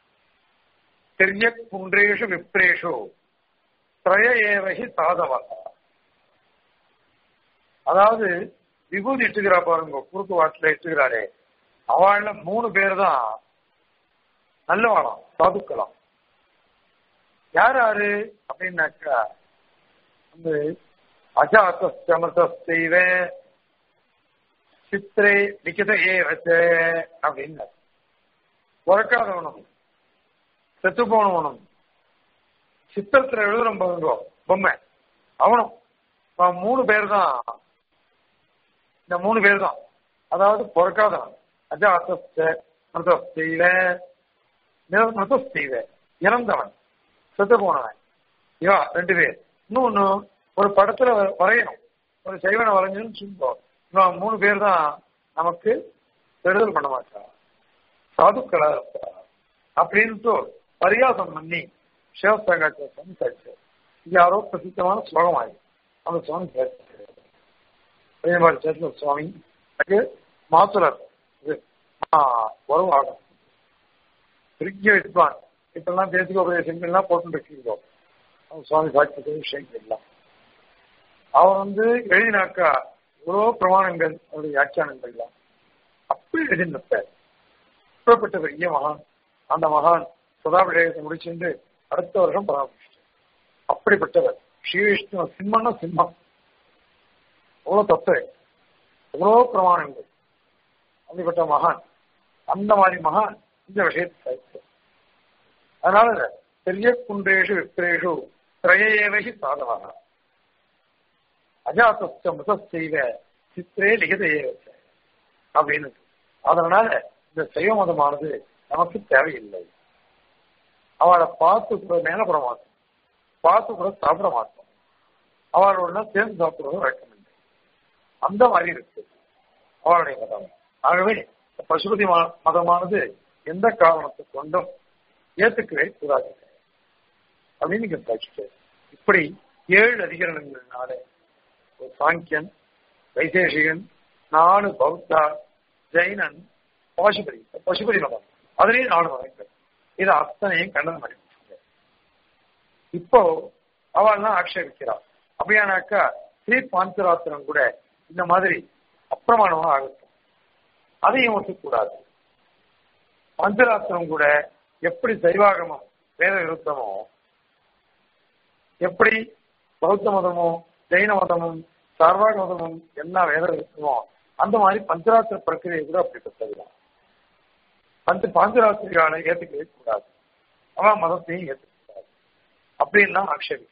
தெரிய குன்றேஷு விப்ரேஷு திரய ஏவகி சாதவா அதாவது விபூதி இட்டுக்கிறா பாருங்க குறுக்கு வாட்டில இட்டுக்கிறாரே அவள்ல மூணு பேர் தான் நல்லவாளாம் சாதுக்கலாம் யார் யாரு அப்படின்னாக்கா வந்து அஜாத்தமர்த்தெய்வ சித்திரை லிখিত ஏ வச்ச அப்படின்னு பிறக்காதவனும் செத்து போனவனும் சித்திரத்துல எழுதுறோம் பாருங்க பொம்மை அவனும் அவன் மூணு பேர் தான் இந்த மூணு பேர் தான் அதாவது பிறக்காதவன் அஜாத்த மிருதஸ்தெய்வ மிருதஸ்தெய்வ இறந்தவன் செத்து போனவன் இவா ரெண்டு பேர் இன்னொன்னு ஒரு படத்துல வரையணும் ஒரு சைவனை வரைஞ்சோன்னு சொல்லுவோம் இவன் மூணு பேர் தான் நமக்கு பெறுதல் பண்ண மாட்டான் சாதுக்களா இருப்பா அப்படின்ட்டு பரியாசம் பண்ணி சிவசங்காச்சார சுவாமி சாதிச்சு இது யாரோ பிரசித்தமான ஸ்லோகமாயி அந்த சுவாமி சாதிச்சு அதே மாதிரி சேத்துல சுவாமி அது மாசுலர் இது உறவாகும் பெரிய வித்வான் இப்பெல்லாம் தேசிக உபதேசங்கள்லாம் போட்டு இருக்கீங்களோ சுவாமி சாட்சி விஷயங்கள் எல்லாம் அவர் வந்து எழுதினாக்கா எவ்வளோ பிரமாணங்கள் அவருடைய வியாக்கியானங்கள்லாம் அப்படி எழுதினப்பார் இப்படிப்பட்ட பெரிய மகான் அந்த மகான் சதாபிஷேகத்தை முடிச்சுட்டு அடுத்த வருஷம் பராமரிச்சிட்டார் அப்படிப்பட்டவர் ஸ்ரீ விஷ்ணு சிம்மன்னா சிம்மம் எவ்வளவு தத்துவ எவ்வளோ பிரமாணங்கள் அப்படிப்பட்ட மகான் அந்த மாதிரி மகான் இந்த விஷயத்தை சாதித்தார் அதனால பெரிய குன்றேஷு விப்ரேஷு திரையேவகி சாதமாக அஜாத்த மிருத செய்த சித்திரே லிகித அப்படின்னு அதனால இந்த சைவ மதமானது நமக்கு தேவையில்லை அவளை பார்த்து கூட மேல போட மாட்டோம் பார்த்து கூட சாப்பிட மாட்டோம் அவளோட சேர்ந்து சாப்பிடுறது வழக்கம் இல்லை அந்த மாதிரி இருக்கு அவளுடைய மதம் ஆகவே பசுபதி மதமானது எந்த காரணத்தை கொண்டும் ஏத்துக்கவே கூடாது அப்படின்னு நீங்க படிச்சுட்டு இப்படி ஏழு அதிகரணங்கள்னால ஒரு சாங்கியன் வைசேஷிகன் நாலு பௌத்தா ஜெயினன் பசுபதி பசுபதி மதம் அதுலேயும் நாலு மதங்கள் இது அத்தனையும் கண்டனம் பண்ணிட்டு இப்போ அவள்லாம் ஆட்சேபிக்கிறாள் அப்படியானாக்கா ஸ்ரீ பாஞ்சராத்திரம் கூட இந்த மாதிரி அப்பிரமாணமா ஆகட்டும் அதையும் ஒத்துக்கூடாது பஞ்சராத்திரம் கூட எப்படி சைவாகமம் வேத விருத்தமோ எப்படி பௌத்த மதமோ ஜெயின மதமும் சார்வாக மதமும் எல்லா வேத விருத்தமோ அந்த மாதிரி பஞ்சராத்திர பிரக்கிரியை கூட அப்படிப்பட்டதுதான் பஞ்ச பாஞ்சராத்திரிகளை ஏற்றுக்கவே கூடாது அவன் மதத்தையும் ஏற்றுக்கூடாது அப்படின்லாம் ஆக்ஷேபிக்கப்படும்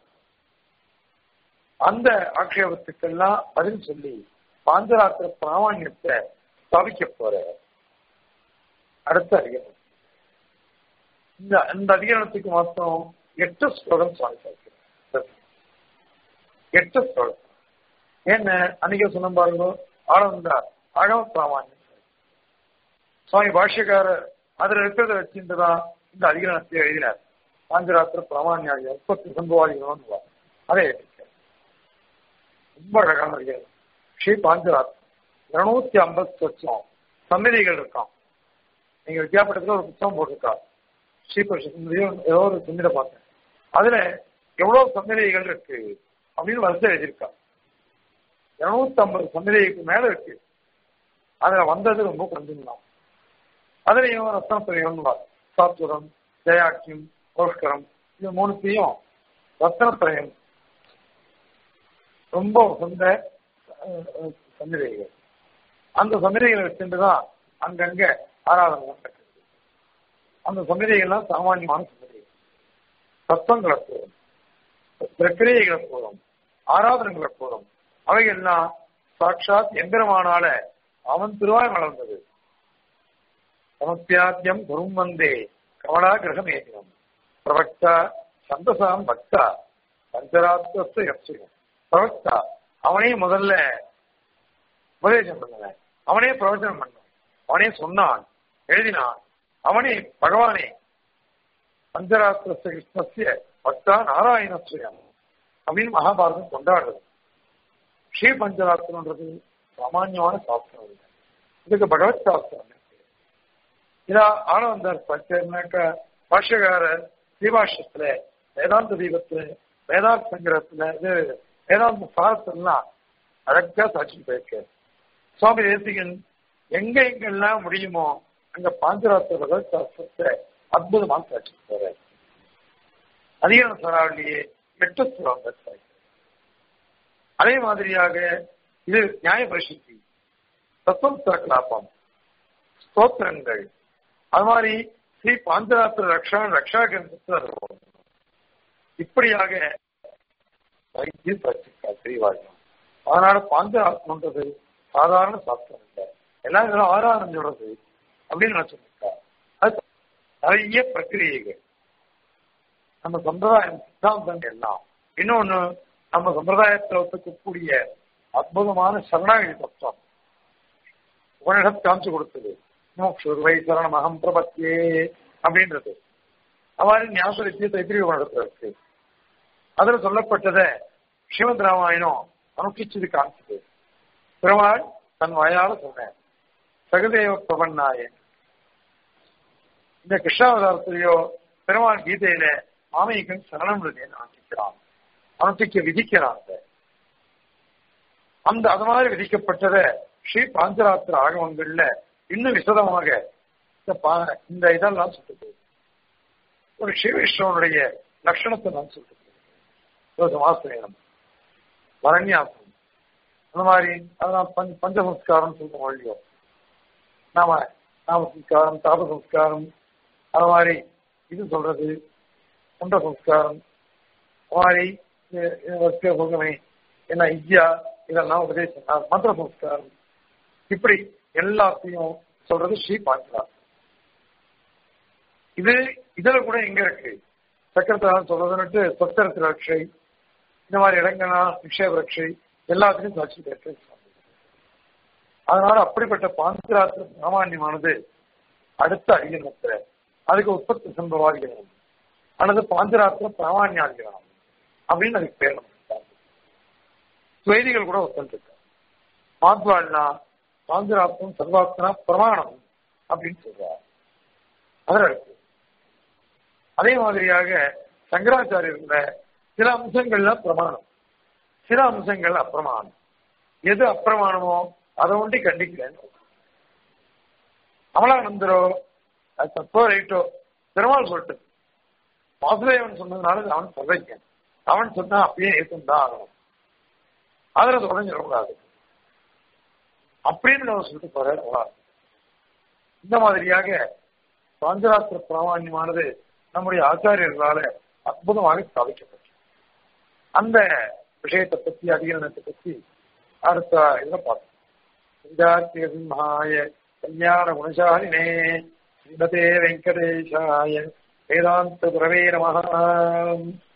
அந்த ஆக்ஷேபத்துக்கெல்லாம் பதில் சொல்லி பாஞ்சராத்திர பிராமணியத்தை ஸ்தாபிக்க போற அடுத்த அதிகாரம் இந்த இந்த அதிகாரத்துக்கு மொத்தம் எட்டு ஸ்லோகம் சுவாமி சாதிக்கிறார் எட்டு ஸ்லோகம் என்ன அன்னைக்கு சொன்ன பாருங்க ஆனந்தா அழவ பிராமணியம் சுவாமி பாஷ்யக்காரர் அதுல இருக்கிறத வச்சுட்டுதான் இந்த அதிகரணத்தை எழுதினார் பாஞ்சராத்திர பிராமணியாக முப்பத்தி சம்பவாதிகளும் அதை எழுதியிருக்கார் ரொம்ப அழகான அதிகாரம் ஸ்ரீ பாஞ்சராத்திரம் இருநூத்தி ஐம்பது லட்சம் சந்நிதிகள் இருக்கான் நீங்க வித்யாபட்டத்துல ஒரு புத்தகம் போட்டிருக்கா ஸ்ரீபரிஷத்துலையும் ஏதோ ஒரு சந்திர பார்த்தேன் அதுல எவ்வளவு சந்நிதிகள் இருக்கு அப்படின்னு வரிசை எழுதியிருக்கா இருநூத்தி ஐம்பது சந்நிதிக்கு மேல இருக்கு அதுல வந்தது ரொம்ப கொஞ்சம் தான் அதுலயும் ரத்னத்திரையும் சாத்துரம் ஜெயாக்கியம் புஷ்கரம் இது மூணுத்தையும் ரத்னத்திரயம் ரொம்ப சொந்த சந்திரிகைகள் அந்த சந்திரிகளை வச்சுட்டு தான் அங்கங்க ஆராதனை நடக்குது அந்த சந்திரிகைகள்லாம் சாமானியமான சந்திரிகள் தத்துவங்களை போதும் பிரக்கிரியைகளை போதும் ஆராதனைகளை போதும் அவைகள்லாம் சாட்சாத் எந்திரமானால அவன் திருவாய் வளர்ந்தது சமத்தியாத்தியம் குரும் வந்தே கமலா கிரகமேதினம் பிரவக்தா சந்தசாம் பக்தா பஞ்சராத்வஸ்த யப்சிகம் பிரவக்தா அவனே முதல்ல உபதேசம் பண்ணுவேன் அவனே பிரவச்சனம் பண்ணான் அவனே சொன்னான் எழுதினான் அவனே பகவானே பஞ்சராத்திரஸ்த கிருஷ்ணஸ்ய பக்தா நாராயணஸ்வயம் அப்படின்னு மகாபாரதம் கொண்டாடுறது ஸ்ரீ பஞ்சராத்திரம்ன்றது சாமானியமான சாஸ்திரம் இல்லை இதுக்கு பகவத் சாஸ்திரம் இதா ஆனவந்தார் பச்சைனாக்க பாஷ்யகாரர் ஸ்ரீபாஷ்யத்துல வேதாந்த தீபத்துல வேதாந்த சங்கரத்துல இது வேதாந்த சாரத்துலாம் அழகா சாட்சி போயிருக்க சுவாமி தேசிகன் எங்க எங்கெல்லாம் முடியுமோ அங்க பாஞ்சராத்திர சாஸ்திரத்தை அற்புதமாக சாட்சி போற அதிகார சராவளியே எட்டு ஸ்லோகங்கள் அதே மாதிரியாக இது நியாய பரிசுத்தி தத்துவ கலாபம் ஸ்தோத்திரங்கள் அது மாதிரி ஸ்ரீ பாஞ்சராத்திர ரக்ஷா ரக்ஷா கிரந்தத்தில் இப்படியாக வைத்தியம் பரிசுத்தா ஸ்ரீவாழ்யம் அதனால பாஞ்சராத்மன்றது சாதாரண சாஸ்திரம் இல்லை எல்லாம் இதெல்லாம் ஆராதனம் சொல்றது அப்படின்னு நினைச்சிருக்கா அது நிறைய பிரக்கிரியைகள் நம்ம சம்பிரதாயம் சித்தாந்தங்கள் எல்லாம் இன்னொன்னு நம்ம சம்பிரதாயத்தில் ஒத்துக்கக்கூடிய அற்புதமான சரணாகி தத்துவம் உபனிடம் காமிச்சு கொடுத்தது மோக்ஷுர்வை சரணம் அகம் பிரபத்தியே அப்படின்றது அவ்வாறு ஞாபகத்திய தைத்திரிய உபனிடத்தில் இருக்கு அதுல சொல்லப்பட்டதை ஸ்ரீமத் ராமாயணம் அனுப்பிச்சது காமிச்சது பெருமாள் தன் வாயால சொன்னேன் சகதேவ பிரபன்னாயன் இந்த கிருஷ்ணாவதாரத்திலேயோ பெருமாள் கீதையில மாமையகன் சரணம் அனுப்பிக்கிறான் அனுப்பிக்க விதிக்கிறான் அந்த அது மாதிரி விதிக்கப்பட்டத ஸ்ரீ பாஞ்சராத்திர ஆகமங்கள்ல இன்னும் விசதமாக இந்த பா- இந்த இதெல்லாம் சொல்லுது ஒரு ஸ்ரீவிஷ்ணவனுடைய லட்சணத்தை நான் சொல்றது ஒரு சமாசிரயம் வரண்யாசம் அந்த மாதிரி அதெல்லாம் பஞ்ச பஞ்சசம்ஸ்காரம் சொல்லுவோம் இல்லையோ நாம நாம சம்ஸ்காரம் தாப சம்ஸ்காரம் அது மாதிரி இது சொல்றது குண்ட சம்ஸ்காரம் அது மாதிரி இது- இது வர்க்க போகமே என்ன இஜ்யா இதெல்லாம் உபதேசம் மந்திர சம்ஸ்காரம் இப்படி எல்லாத்தையும் சொல்றது ஸ்ரீ பாஞ்சரா இது இதுல கூட எங்க இருக்கு சக்கரத்தான் சொல்றதுன்னுட்டு சொத்தரத்து ரட்சை இந்த மாதிரி இடங்கள்லாம் நிக்ஷேப ரட்சை எல்லாத்துக்கும் சாட்சி இருக்கு அதனால அப்படிப்பட்ட பாஞ்சராத்திர சாமானியமானது அடுத்த அதிகமத்துல அதுக்கு உற்பத்தி சம்பவாதிகரணம் அல்லது பாஞ்சராத்திர பிராமான்யாதிகரணம் அப்படின்னு அதுக்கு பேர் நம்ம துவைதிகள் கூட ஒத்துருக்கு மாத்வாள்னா பாஞ்சராத்திரம் சர்வாத்மனா பிரமாணம் அப்படின்னு சொல்றார் அதில் இருக்கு அதே மாதிரியாக சங்கராச்சாரியர்கள சில அம்சங்கள்ல பிரமாணம் சில அம்சங்கள் அப்பிரமாணம் எது அப்பிரமாணமோ அதை ஒண்டி கண்டிக்கிறேன் அமலானந்தரோ அது தப்போ ரைட்டோ பெருமாள் சொல்லிட்டு வாசுதேவன் சொன்னதுனால இது அவன் சர்வைக்கன் அவன் சொன்னா அப்படியே ஏற்றும் தான் ஆகணும் அதில் அதை உடஞ்சிடக்கூடாது அப்படின்னு அவர் சொல்லிட்டு போறாரு அவ்வளவு. இந்த மாதிரியாக பாஞ்சராத்திர பிராமான்யமானது நம்முடைய ஆச்சாரியர்களால அற்புதமாக ஸ்தாபிக்கப்பட்டது அந்த விஷயத்தை பத்தி அதிகரணத்தை பத்தி அடுத்த இதுல பார்த்தோம் சிங்கார்த்திக சிம்ஹாய கல்யாண குணசாலினே ஸ்ரீமதே வெங்கடேஷாய வேதாந்த குரவே நமः